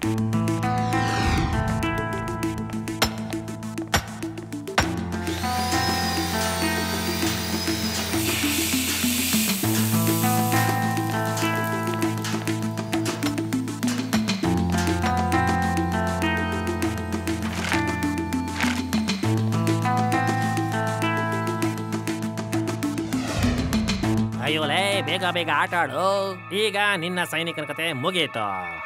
ಅಯ್ಯೋಲೇ ಬೇಗ ಬೇಗ ಆಟ ಆಡು ಈಗ ನಿನ್ನ ಸೈನಿಕನ ಕತೆ ಮುಗೀತು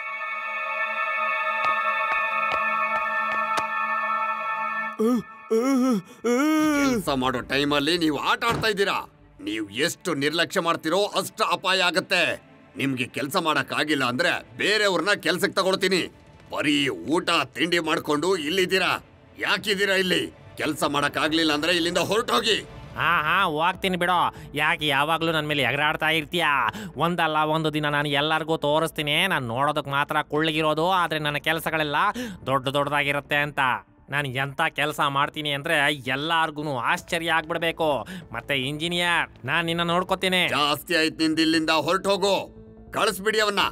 ಕೆಲಸ ಮಾಡೋ ಟೈಮಲ್ಲಿ ನೀವು ಆಟ ಆಡ್ತಾ ಇದ್ದೀರಾ ನೀವು ಎಷ್ಟು ನಿರ್ಲಕ್ಷ್ಯ ಮಾಡ್ತೀರೋ ಅಷ್ಟು ಅಪಾಯ ಆಗತ್ತೆ ನಿಮ್ಗೆ ಕೆಲಸ ಮಾಡಕ್ ಆಗಿಲ್ಲ ಅಂದ್ರೆ ಬೇರೆಯವ್ರನ್ನ ಕೆಲ್ಸಕ್ಕೆ ತಗೊಳ್ತೀನಿ ಬರೀ ಊಟ ತಿಂಡಿ ಮಾಡ್ಕೊಂಡು ಇಲ್ಲಿದ್ದೀರಾ ಯಾಕಿದ್ದೀರಾ ಇಲ್ಲಿ ಕೆಲಸ ಮಾಡಕ್ ಆಗ್ಲಿಲ್ಲ ಅಂದ್ರೆ ಇಲ್ಲಿಂದ ಹೊರಟೋಗಿ ಹಾ ಹಾ ಹೋಗ್ತೀನಿ ಬಿಡೋ ಯಾಕೆ ಯಾವಾಗಲೂ ನನ್ನ ಮೇಲೆ ಎಗರಾಡ್ತಾ ಇರ್ತೀಯ ಒಂದಲ್ಲ ಒಂದು ದಿನ ನಾನು ಎಲ್ಲರಿಗೂ ತೋರಿಸ್ತೀನಿ ನಾನು ನೋಡೋದಕ್ಕೆ ಮಾತ್ರ ಕುಳ್ಳಿಗಿರೋದು ಆದರೆ ನನ್ನ ಕೆಲಸಗಳೆಲ್ಲ ದೊಡ್ಡ ದೊಡ್ಡದಾಗಿರುತ್ತೆ ಅಂತ ನಾನು ಎಂಥ ಕೆಲಸ ಮಾಡ್ತೀನಿ ಅಂದರೆ ಎಲ್ಲಾರ್ಗು ಆಶ್ಚರ್ಯ ಆಗ್ಬಿಡ್ಬೇಕು ಮತ್ತೆ ಇಂಜಿನಿಯರ್ ನಾನು ನಿನ್ನ ನೋಡ್ಕೋತೀನಿ ಜಾಸ್ತಿ ಆಯ್ತು ನಿಂದ ಇಲ್ಲಿಂದ ಹೊರಟೋಗು ಕಳಿಸ್ಬಿಡಿ ಅವನ್ನ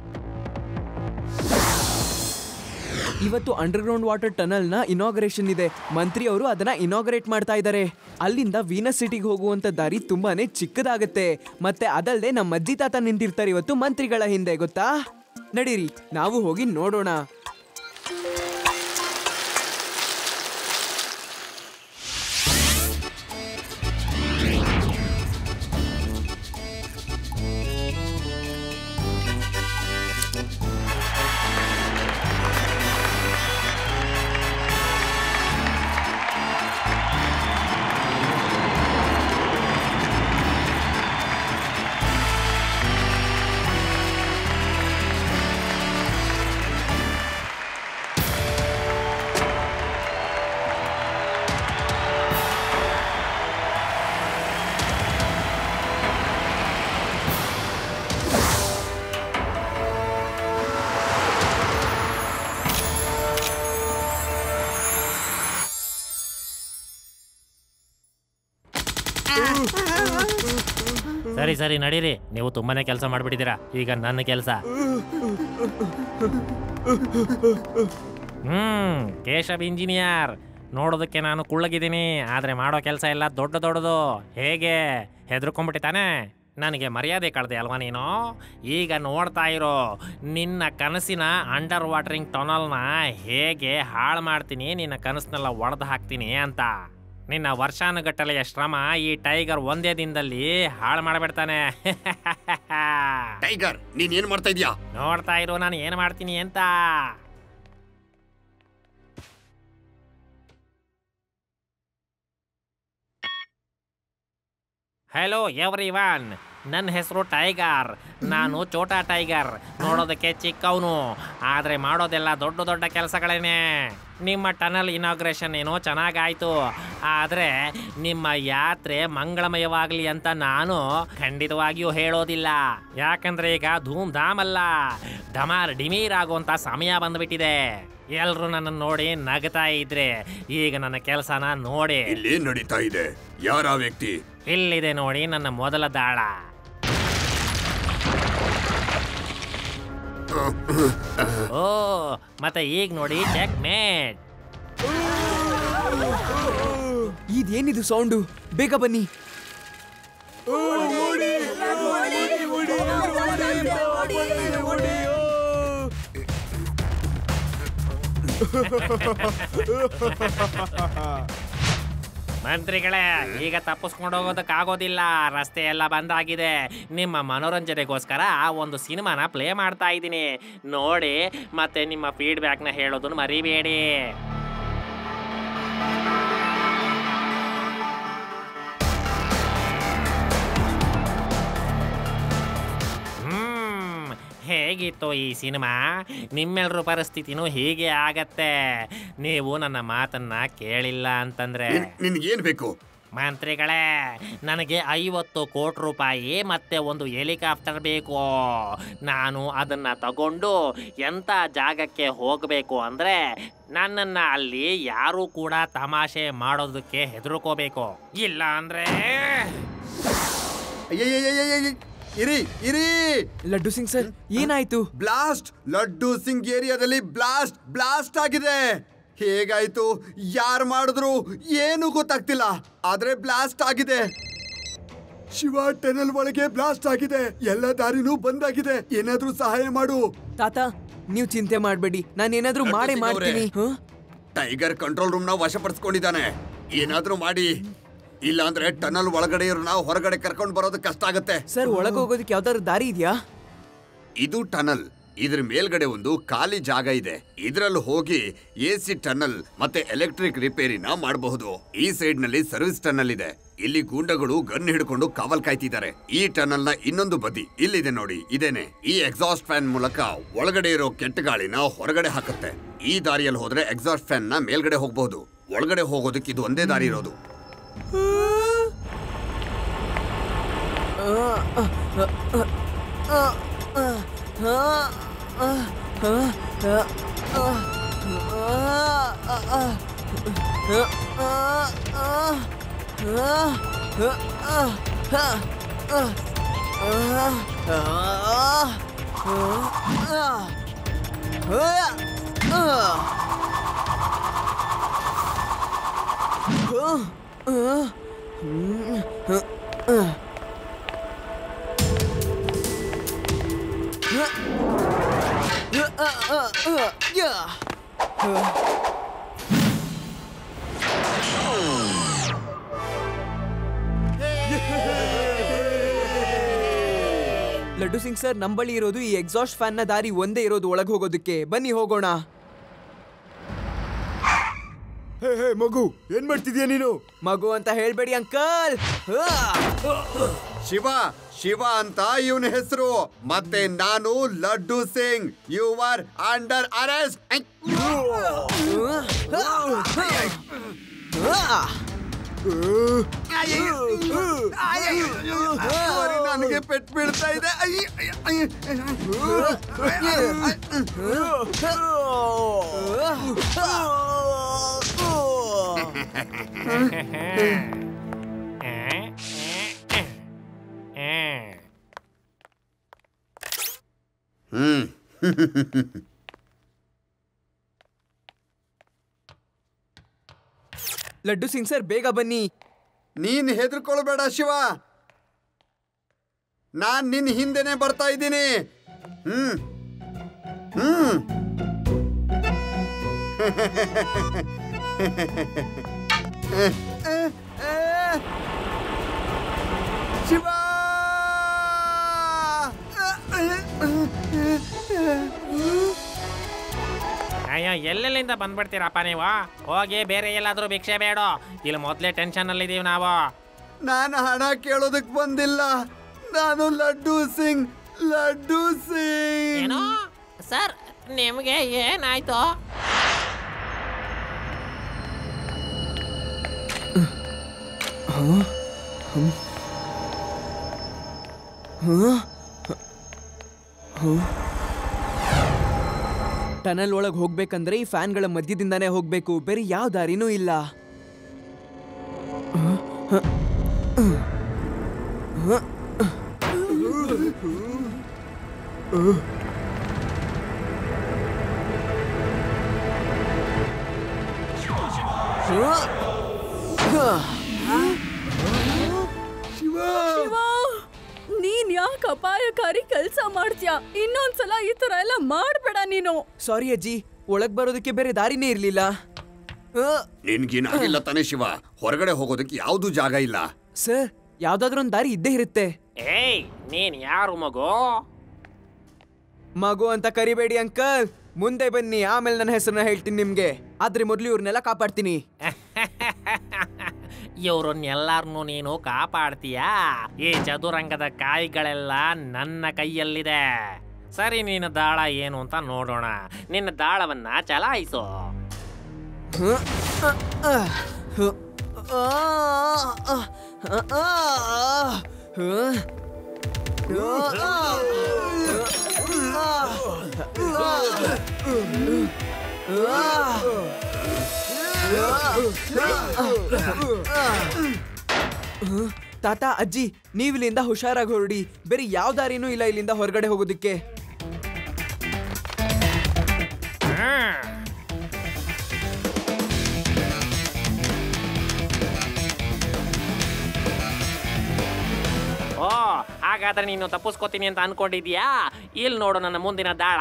ಇವತ್ತು ಅಂಡರ್ಗ್ರೌಂಡ್ ವಾಟರ್ ಟನಲ್ ನ ಇನಾಗ್ರೇಷನ್ ಇದೆ ಮಂತ್ರಿ ಅವರು ಅದನ್ನ ಇನಾಗ್ರೇಟ್ ಮಾಡ್ತಾ ಇದ್ದಾರೆ ಅಲ್ಲಿಂದ ವೀನಸ್ ಸಿಟಿಗೆ ಹೋಗುವಂತ ದಾರಿ ತುಂಬಾನೇ ಚಿಕ್ಕದಾಗತ್ತೆ ಮತ್ತೆ ಅದಲ್ಲದೆ ನಮ್ಮ ಅಜ್ಜಿ ತಾತ ನಿಂತಿರ್ತಾರೆ ಇವತ್ತು ಮಂತ್ರಿಗಳ ಹಿಂದೆ ಗೊತ್ತಾ ನಡೀರಿ ನಾವು ಹೋಗಿ ನೋಡೋಣ ಸರಿ ಸರಿ ನಡೀರಿ ನೀವು ತುಂಬಾನೇ ಕೆಲಸ ಮಾಡಿಬಿಟ್ಟಿದ್ದೀರಾ ಈಗ ನನ್ನ ಕೆಲಸ ಹ್ಮ್ ಕೇಶವ್ ಇಂಜಿನಿಯರ್ ನೋಡೋದಕ್ಕೆ ನಾನು ಕುಳ್ಳಗಿದ್ದೀನಿ ಆದರೆ ಮಾಡೋ ಕೆಲಸ ಎಲ್ಲ ದೊಡ್ಡ ದೊಡ್ಡದು ಹೇಗೆ ಹೆದರ್ಕೊಂಡ್ಬಿಟ್ಟೆ ತಾನೇ ನನಗೆ ಮರ್ಯಾದೆ ಕಳ್ದೆ ಅಲ್ವಾ ನೀನು ಈಗ ನೋಡ್ತಾ ಇರೋ ನಿನ್ನ ಕನಸಿನ ಅಂಡರ್ ವಾಟರಿಂಗ್ ಟನಲ್ನ ಹೇಗೆ ಹಾಳು ಮಾಡ್ತೀನಿ ನಿನ್ನ ಕನಸನ್ನೆಲ್ಲ ಒಡೆದು ಹಾಕ್ತೀನಿ ಅಂತ ನಿನ್ನ ವರ್ಷಾನುಗಟ್ಟಲೆಯ ಶ್ರಮ ಈ ಟೈಗರ್ ಒಂದೇ ದಿನದಲ್ಲಿ ಹಾಳು ಮಾಡಿಬಿಡ್ತಾನೆ ಟೈಗರ್ ನೀನ್ ಏನ್ ಮಾಡ್ತಾ ಇದೀಯಾ ನೋಡ್ತಾ ಇರೋ ನಾನು ಏನು ಮಾಡ್ತೀನಿ ಅಂತ ಹಲೋ ಎವ್ರಿ ವನ್ ನನ್ನ ಹೆಸರು ಟೈಗರ್ ನಾನು ಚೋಟಾ ಟೈಗರ್ ನೋಡೋದಕ್ಕೆ ಚಿಕ್ಕವನು ಆದರೆ ಮಾಡೋದೆಲ್ಲ ದೊಡ್ಡ ದೊಡ್ಡ ಕೆಲಸಗಳೇನೆ ನಿಮ್ಮ ಟನಲ್ ಇನಾಗ್ರೇಷನ್ ಏನೋ ಚೆನ್ನಾಗಾಯ್ತು ಆದರೆ ನಿಮ್ಮ ಯಾತ್ರೆ ಮಂಗಳಮಯವಾಗಲಿ ಅಂತ ನಾನು ಖಂಡಿತವಾಗಿಯೂ ಹೇಳೋದಿಲ್ಲ ಯಾಕಂದ್ರೆ ಈಗ ಧೂಮ್ ಧಾಮ್ ಅಲ್ಲ ಢಮಾರ್ ಡಿಮೀರ್ ಆಗುವಂತ ಸಮಯ ಬಂದ್ಬಿಟ್ಟಿದೆ ಎಲ್ರು ನನ್ನನ್ನು ನೋಡಿ ನಗ್ತಾ ಇದ್ರೆ ಈಗ ನನ್ನ ಕೆಲಸನ ನೋಡಿ ಇಲ್ಲಿ ಏನ್ ನಡೀತಾ ಇದೆ ಯಾರ ವ್ಯಕ್ತಿ ಇಲ್ಲಿದೆ ನೋಡಿ ನನ್ನ ಮೊದಲ ದಾಳ ಓ ಮತ್ತೆ ಈಗ ನೋಡಿ ಚೆಕ್ ಮೇಟ್ ಇದೇನಿದು ಸೌಂಡು ಬೇಗ ಬನ್ನಿ ಮಂತ್ರಿಗಳೇ ಈಗ ತಪ್ಪಿಸ್ಕೊಂಡು ಹೋಗೋದಕ್ಕಾಗೋದಿಲ್ಲ ರಸ್ತೆ ಎಲ್ಲ ಬಂದಾಗಿದೆ ನಿಮ್ಮ ಮನೋರಂಜನೆಗೋಸ್ಕರ ಆ ಒಂದು ಸಿನಿಮಾನ ಪ್ಲೇ ಮಾಡ್ತಾ ಇದ್ದೀನಿ ನೋಡಿ ಮತ್ತೆ ನಿಮ್ಮ ಫೀಡ್ಬ್ಯಾಕ್ನ ಹೇಳೋದನ್ನು ಮರಿಬೇಡಿ ಹ್ಮ್ ಹೇಗಿತ್ತು ಈ ಸಿನಿಮಾ ನಿಮ್ಮೆಲ್ಲರ ಪರಿಸ್ಥಿತಿನೂ ಹೀಗೆ ಆಗತ್ತೆ ನೀವು ನನ್ನ ಮಾತನ್ನ ಕೇಳಿಲ್ಲ ಅಂತಂದ್ರೆ ನಿನ್ಗೇನ್ ಬೇಕು ಮಂತ್ರಿಗಳೇ ನನಗೆ ಐವತ್ತು ಕೋಟಿ ರೂಪಾಯಿ ಮತ್ತೆ ಒಂದು ಹೆಲಿಕಾಪ್ಟರ್ ಬೇಕು ನಾನು ಅದನ್ನ ತಗೊಂಡು ಎಂಥ ಜಾಗಕ್ಕೆ ಹೋಗಬೇಕು ಅಂದ್ರೆ ನನ್ನನ್ನ ಅಲ್ಲಿ ಯಾರೂ ಕೂಡ ತಮಾಷೆ ಮಾಡೋದಕ್ಕೆ ಹೆದರ್ಕೋಬೇಕು ಇಲ್ಲ ಅಂದ್ರೆ ಅಯ್ಯಯ್ಯಯ್ಯಯ್ಯಯ್ಯ. ಇರಿ ಇರಿ ಲಡ್ಡು ಸಿಂಗ್ ಸರ್ ಏನಾಯ್ತು ಬ್ಲಾಸ್ಟ್ ಲಡ್ಡು ಸಿಂಗ್ ಏರಿಯಾದಲ್ಲಿ ಬ್ಲಾಸ್ಟ್ ಬ್ಲಾಸ್ಟ್ ಆಗಿದೆ ಹೇಗಾಯ್ತು ಯಾರು ಮಾಡಿದ್ರು ಏನು ಗೊತ್ತಾಗ್ತಿಲ್ಲ ಆದ್ರೆ ಬ್ಲಾಸ್ಟ್ ಆಗಿದೆ ಶಿವ ಟನಲ್ ಒಳಗೆ ಬ್ಲಾಸ್ಟ್ ಆಗಿದೆ ಎಲ್ಲ ದಾರಿನೂ ಬಂದಾಗಿದೆ ಏನಾದ್ರೂ ಸಹಾಯ ಮಾಡು ತಾತ ನೀವು ಚಿಂತೆ ಮಾಡ್ಬೇಡಿ ನಾನು ಏನಾದ್ರೂ ಲಡ್ಡು ಮಾಡೇ ಸಿಂಗ್ ಅವ್ರೇ. ಮಾಡ್ತೀನಿ ಹ? ಟೈಗರ್ ಕಂಟ್ರೋಲ್ ರೂಮ್ ನ ವಶಪಡಿಸ್ಕೊಂಡಿದ್ದಾನೆ ಏನಾದ್ರೂ ಮಾಡಿ ಇಲ್ಲಾಂದ್ರೆ ಟನಲ್ ಒಳಗಡೆ ಇರೋನ ಹೊರಗಡೆ ಕರ್ಕೊಂಡು ಬರೋದು ಕಷ್ಟ ಆಗತ್ತೆ ಸರ್ ಒಳಗೆ ಹೋಗೋದಕ್ಕೆ ಯಾವ್ದಾದ್ರು ದಾರಿ ಇದೆಯಾ ಇದು ಟನಲ್ ಇದ್ರ ಮೇಲ್ಗಡೆ ಒಂದು ಖಾಲಿ ಜಾಗ ಇದೆ ಇದ್ರಲ್ಲಿ ಹೋಗಿ ಎ ಸಿ ಟನಲ್ ಮತ್ತೆ ಎಲೆಕ್ಟ್ರಿಕ್ ರಿಪೇರಿನ ಮಾಡಬಹುದು ಈ ಸೈಡ್ ನಲ್ಲಿ ಸರ್ವಿಸ್ ಟನಲ್ ಇದೆ ಇಲ್ಲಿ ಗೂಂಡಗಳು ಗನ್ ಹಿಡ್ಕೊಂಡು ಕಾವಲ್ ಕಾಯ್ತಿದ್ದಾರೆ ಈ ಟನಲ್ ನ ಇನ್ನೊಂದು ಬದಿ ಇಲ್ಲಿದೆ ನೋಡಿ ಇದೇನೆ ಈ ಎಕ್ಸಾಸ್ಟ್ ಫ್ಯಾನ್ ಮೂಲಕ ಒಳಗಡೆ ಇರೋ ಕೆಟ್ಟ ಗಾಳಿನ ಹೊರಗಡೆ ಹಾಕುತ್ತೆ ಈ ದಾರಿಯಲ್ಲಿ ಹೋದ್ರೆ ಎಕ್ಸಾಸ್ಟ್ ಫ್ಯಾನ್ ನ ಮೇಲ್ಗಡೆ ಹೋಗಬಹುದು ಒಳಗಡೆ ಹೋಗೋದಕ್ಕೆ ಇದು ಒಂದೇ ದಾರಿ ಇರೋದು ಲಡ್ಡು ಸಿಂಗ್ ಸರ್ ನಂಬಳಿ ಇರೋದು ಈ ಎಕ್ಸಾಸ್ಟ್ ಫ್ಯಾನ್ ನ ದಾರಿ ಒಂದೇ ಇರೋದು ಒಳಗೆ ಹೋಗೋದಕ್ಕೆ ಬನ್ನಿ ಹೋಗೋಣ ಮಗು ಏನ್ ಮಾಡ್ತಿದ್ಯಾ ನೀನು ಮಗು ಅಂತ ಹೇಳ್ಬೇಡಿ ಅಂಕಲ್ ಶಿವ ಶಿವ ಅಂತ ಇವನ ಹೆಸರು ಮತ್ತೆ ನಾನು Laddu Singh you are under arrest ನನಗೆ ಪೆಟ್ಟು ಬೀಳ್ತಾ ಇದೆ ಅಯ್ಯ, ಅಯ್ಯ, ಅಯ್ಯ. ಹ್ಮ್ ಲಡ್ಡು ಸಿಂಗ್ ಸರ್ ಬೇಗ ಬನ್ನಿ ನೀನ್ ಹೆದರ್ಕೊಳ್ಬೇಡ ಶಿವ ನಾನ್ ನಿನ್ ಹಿಂದೆನೆ ಬರ್ತಾ ಇದ್ದೀನಿ ಹ್ಮ್ ಹ್ಮ್ ಶಿವ ಅಯ್ಯೋ ಎಲ್ಲೆಲ್ಲಿಂದ ಬಂದ್ಬಿಡ್ತೀರಪ್ಪ ನೀವು ಹೋಗಿ ಬೇರೆ ಎಲ್ಲಾದ್ರೂ ಭಿಕ್ಷೆ ಬೇಡ ಇಲ್ಲಿ ಮೊದಲೇ ಟೆನ್ಷನ್ ಅಲ್ಲಿ ಇದೀವಿ ನಾವು ನಾನು ಹಣ ಕೇಳೋದಕ್ ಬಂದಿಲ್ಲ ನಾನು ಲಡ್ಡು ಸಿಂಗ್ ಲಡ್ಡು ಸಿಂಗ್ ಏನು ಸರ್ ನಿಮಗೆ ಏನಾಯ್ತು ಟನಲ್ ಒಳಗೆ ಹೋಗ್ಬೇಕಂದ್ರೆ ಈ ಫ್ಯಾನ್ಗಳ ಮಧ್ಯದಿಂದಾನೇ ಹೋಗ್ಬೇಕು ಬೇರೆ ಯಾವ ದಾರಿನೂ ಇಲ್ಲ ಶಿವ ಶಿವ ನೀನ್ ಯಾಕೆ ಅಪಾಯಕಾರಿ ಕೆಲಸ ಮಾಡ್ತೀಯಾ ಇನ್ನೊಂದ್ಸಲ ಈ ತರ ಎಲ್ಲ ಮಾಡ್ಬೇಡ ನೀನು ಸಾರಿ ಅಜ್ಜಿ ಒಳಗ್ ಬರೋದಕ್ಕೆ ಬೇರೆ ದಾರಿನೇ ಇರ್ಲಿಲ್ಲ ನಿನ್ಗೇನಾಗಿಲ್ಲ ತಾನೇ ಶಿವ ಹೊರಗಡೆ ಹೋಗೋದಕ್ಕೆ ಯಾವ್ದು ಜಾಗ ಇಲ್ಲ ಸರ್ ಯಾವ್ದಾದ್ರು ಒಂದು ದಾರಿ ಇದ್ದೇ ಇರುತ್ತೆ ಏಯ್ ನೀನ್ ಯಾರು ಮಗು ಮಗು ಅಂತ ಕರಿಬೇಡಿ ಅಂಕಲ್ ಮುಂದೆ ಬನ್ನಿ ಆಮೇಲೆ ನನ್ನ ಹೆಸರನ್ನ ಹೇಳ್ತೀನಿ ನಿಮ್ಗೆ ಆದ್ರೆ ಮೊದ್ಲು ಇವ್ರನ್ನೆಲ್ಲ ಕಾಪಾಡ್ತೀನಿ ಇವ್ರನ್ನೆಲ್ಲಾರ್ನು ನೀನು ಕಾಪಾಡ್ತೀಯಾ ಈ ಚದುರಂಗದ ಕಾಯಿಗಳೆಲ್ಲ ನನ್ನ ಕೈಯಲ್ಲಿದೆ ಸರಿ ನಿನ್ನ ದಾಳ ಏನು ಅಂತ ನೋಡೋಣ ನಿನ್ನ ದಾಳವನ್ನ ಚಲಾಯಿಸು ತಾತ ಅಜ್ಜಿ ನೀವ್ ಇಲ್ಲಿಂದ ಹುಷಾರಾಗಿ ಹೊರಡಿ ಬೇರೆ ಯಾವ ದಾರಿನೂ ಇಲ್ಲ ಇಲ್ಲಿಂದ ಹೊರಗಡೆ ಹೋಗೋದಕ್ಕೆ ಹ್ಮ್. ಓ ಹಾಗಾದ್ರೆ ನೀನು ತಪ್ಪಿಸ್ಕೋತೀನಿ ಅಂತ ಅನ್ಕೊಂಡಿದ್ಯಾ ಇಲ್ಲಿ ನೋಡು ನನ್ನ ಮುಂದಿನ ದಾಳ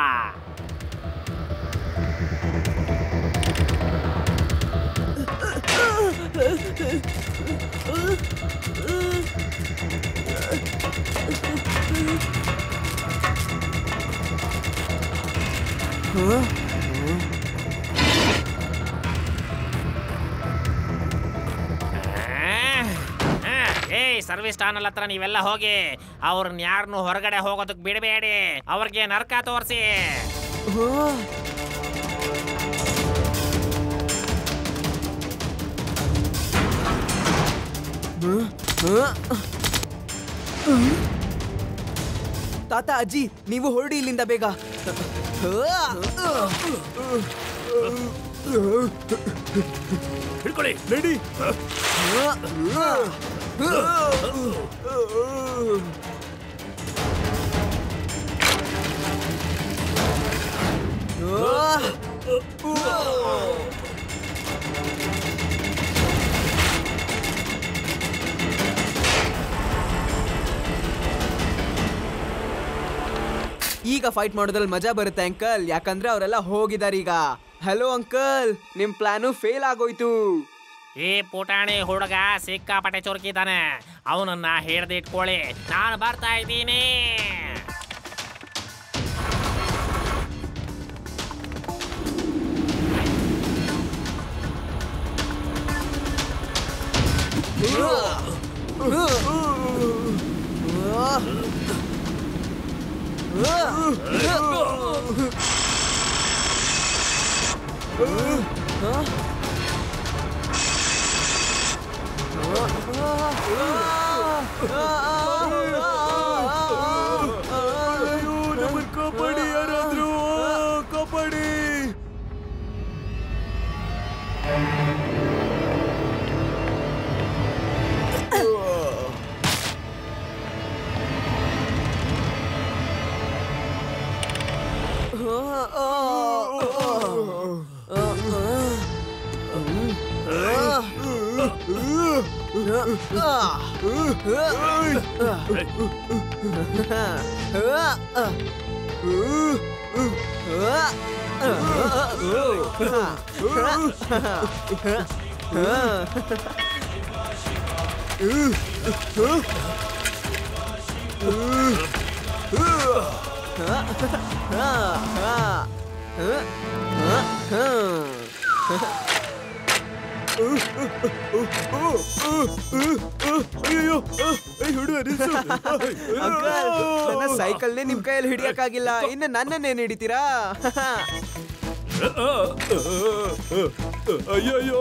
ಏಯ್ ಸರ್ವಿಸ್ ಟಾನಲ್ ಹತ್ರ ನೀವೆಲ್ಲ ಹೋಗಿ ಅವ್ರನ್ನ ಯಾರನ್ನು ಹೊರಗಡೆ ಹೋಗೋದಕ್ಕೆ ಬಿಡಬೇಡಿ ಅವ್ರಿಗೆ ನರ್ಕ ತೋರಿಸಿ ತಾತ ಅಜ್ಜಿ ನೀವು ಹೊರಡಿ ಇಲ್ಲಿಂದ ಬೇಗ ಹಿಡ್ಕೊಳ್ಳಿ ರೆಡಿ ಈಗ ಫೈಟ್ ಮಾಡೋದ್ರಲ್ಲಿ ಮಜಾ ಬರುತ್ತೆ ಅಂಕಲ್ ಯಾಕಂದ್ರೆ ಅವರೆಲ್ಲ ಹೋಗಿದಾರೆ ಈಗ ಹಲೋ ಅಂಕಲ್ ನಿಮ್ ಪ್ಲಾನು ಫೇಲ್ ಆಗೋಯ್ತು ಈ ಪುಟಾಣಿ ಹುಡುಗ ಸಿಕ್ಕಾಪಟ್ಟೆ ಚುರುಕಿದ್ದಾನೆ ಅವನನ್ನ ಹಿಡ್ದಿಟ್ಕೊಳ್ಳಿ ನಾನು ಬರ್ತಾ ಇದ್ದೀನಿ ಅಯ್ಯೋ ನಮ್ಮನ್ ಕಾಪಾಡಿ ಯಾರಾದ್ರೂ ಕಾಪಾಡಿ ಅಯ್ಯೋ ಹುಡುಗ ನಿಲ್ಸು ಅಂಕಲ್ ನನ್ನ ಸೈಕಲ್ನೇ ನಿಮ್ ಕೈಯಲ್ಲಿ ಹಿಡಿಯಕ್ಕಾಗಿಲ್ಲ ಇನ್ನು ನನ್ನನ್ನೇನ್ ಹಿಡಿತೀರಾ ಅಯ್ಯಯ್ಯೋ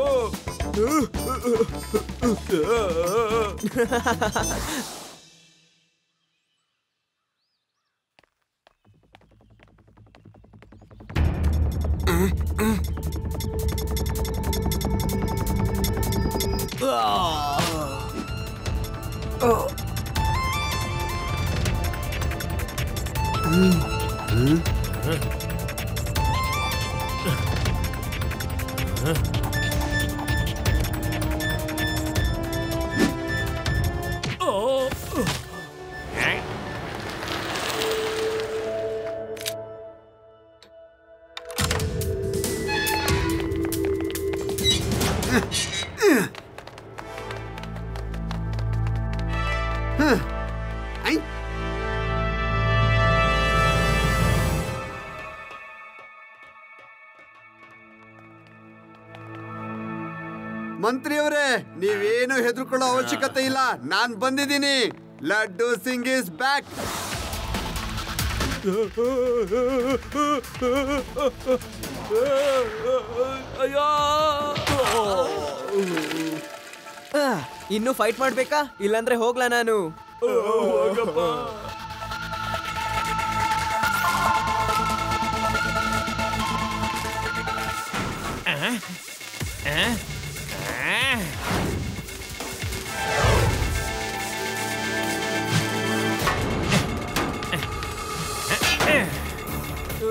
ಹ? ಐ ಮಂತ್ರಿಯವರೇ ನೀವೇನು ಹೆದರ್ಕೊಳ್ಳೋ ಅವಶ್ಯಕತೆ ಇಲ್ಲ ನಾನ್ ಬಂದಿದ್ದೀನಿ ಲಡ್ಡು ಸಿಂಗ್ ಇಸ್ ಬ್ಯಾಕ್ ಅಯ್ಯೋ ಆ, ಇನ್ನು ಫೈಟ್ ಮಾಡ್ಬೇಕಾ ಇಲ್ಲಾಂದ್ರೆ ಹೋಗ್ಲಾ ನಾನು ಹೋಗಪ್ಪ ಹ? ಹ? ಹ?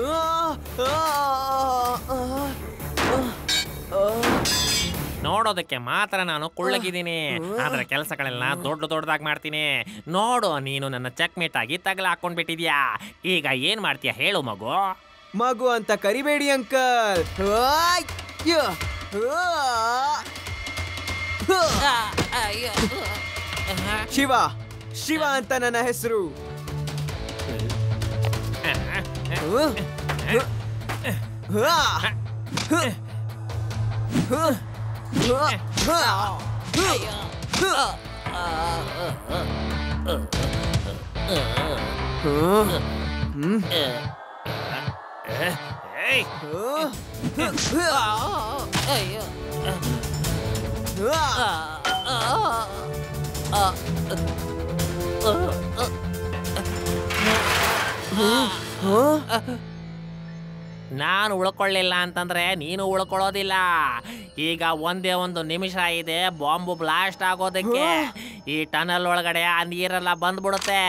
ನೋಡೋದಕ್ಕೆ ಮಾತ್ರ ನಾನು ಕುಳ್ಳಗಿದ್ದೀನಿ ಆದ್ರೆ ಕೆಲಸಗಳೆಲ್ಲ ದೊಡ್ಡ ದೊಡ್ಡದಾಗಿ ಮಾಡ್ತೀನಿ ನೋಡು ನೀನು ನನ್ನ ಚೆಕ್ಮೇಟ್ ಆಗಿ ತಗಲ ಹಾಕೊಂಡ್ಬಿಟ್ಟಿದ್ಯಾ ಈಗ ಏನ್ ಮಾಡ್ತೀಯ ಹೇಳು ಮಗು ಮಗು ಅಂತ ಕರಿಬೇಡಿ ಅಂಕಲ್ ಆಯ್! ಯ! ಆ! ಶಿವ ಶಿವ ಅಂತ ನನ್ನ ಹೆಸರು ಏಯ್ ನಾನು ಉಳ್ಕೊಳ್ಳಿಲ್ಲ ಅಂತಂದ್ರೆ ನೀನು ಉಳ್ಕೊಳ್ಳೋದಿಲ್ಲ ಈಗ ಒಂದೇ ಒಂದು ನಿಮಿಷ ಇದೆ ಬಾಂಬು ಬ್ಲಾಸ್ಟ್ ಆಗೋದಕ್ಕೆ ಈ ಟನಲ್ ಒಳಗಡೆ ಆ ನೀರೆಲ್ಲ ಬಂದ್ಬಿಡುತ್ತೆ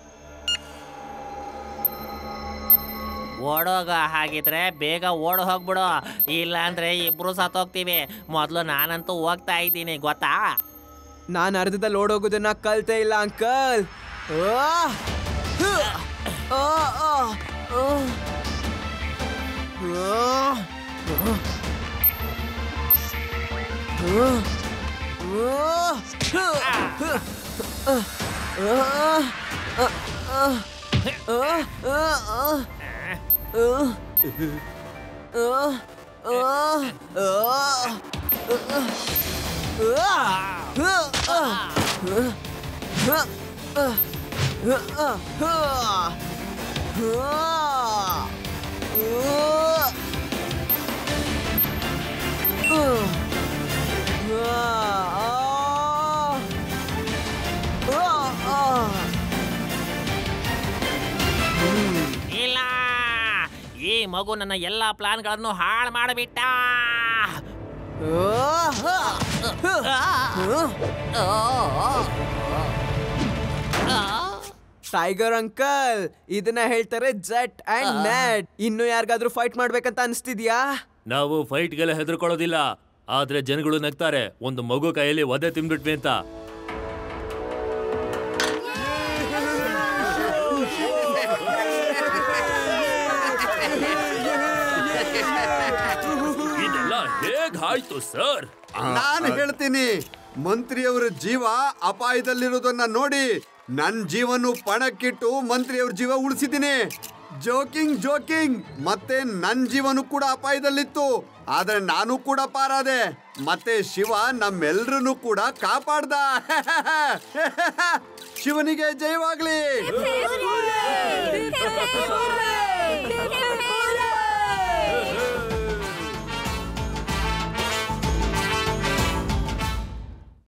ಓಡೋಗ ಹಾಗಿದ್ರೆ ಬೇಗ ಓಡ್ ಹೋಗ್ಬಿಡು ಇಲ್ಲ ಅಂದ್ರೆ ಇಬ್ರು ಸತ್ತೋಗ್ತೀವಿ ಮೊದಲು ನಾನಂತೂ ಹೋಗ್ತಾ ಇದ್ದೀನಿ ಗೊತ್ತಾ ನಾನು ಅರ್ಧದಲ್ಲಿ ಓಡೋಗೋದನ್ನ ಕಲ್ತೇ ಇಲ್ಲ ಅಂಕಲ್ ಇಲ್ಲ ಈ ಮಗು ನನ್ನ ಎಲ್ಲಾ ಪ್ಲಾನ್ಗಳನ್ನು ಹಾಳು ಮಾಡಿಬಿಟ್ಟ ಟೈಗರ್ ಅಂಕಲ್ ಇದನ್ನ ಹೇಳ್ತಾರೆ ಜೆಟ್ ಅಂಡ್ ನೆಟ್ ಇನ್ನು ಯಾರಿಗಾದ್ರೂ ಫೈಟ್ ಮಾಡ್ಬೇಕಂತ ಅನ್ಸ್ತಿದ್ಯಾ ನಾವು ಫೈಟ್ಗೆಲ್ಲ ಹೆದರ್ಕೊಳ್ಳೋದಿಲ್ಲ ಆದ್ರೆ ಜನಗಳು ನಗ್ತಾರೆ ಒಂದು ಮಗು ಕೈಯಲ್ಲಿ ಒದೆ ತಿಂದ್ಬಿಟ್ವಿ ಅಂತ ಇದೆಲ್ಲ ಹೇಗ್ ಆಯ್ತು ಸರ್ ನಾನು ಹೇಳ್ತೀನಿ ಮಂತ್ರಿಯವರ ಜೀವ ಅಪಾಯದಲ್ಲಿರೋದನ್ನ ನೋಡಿ ನನ್ ಜೀವನು ಪಣಕ್ಕಿಟ್ಟು ಮಂತ್ರಿಯವ್ರ ಜೀವ ಉಳಿಸಿದ್ದೀನಿ ಜೋಕಿಂಗ್ ಜೋಕಿಂಗ್ ಮತ್ತೆ ನನ್ ಜೀವನು ಕೂಡ ಅಪಾಯದಲ್ಲಿತ್ತು ಆದ್ರೆ ನಾನು ಕೂಡ ಪಾರಾದೆ ಮತ್ತೆ ಶಿವ ನಮ್ಮೆಲ್ರನ್ನು ಕೂಡ ಕಾಪಾಡ್ದ ಶಿವನಿಗೆ ಜಯವಾಗ್ಲಿ ದೇವ್ರೇ!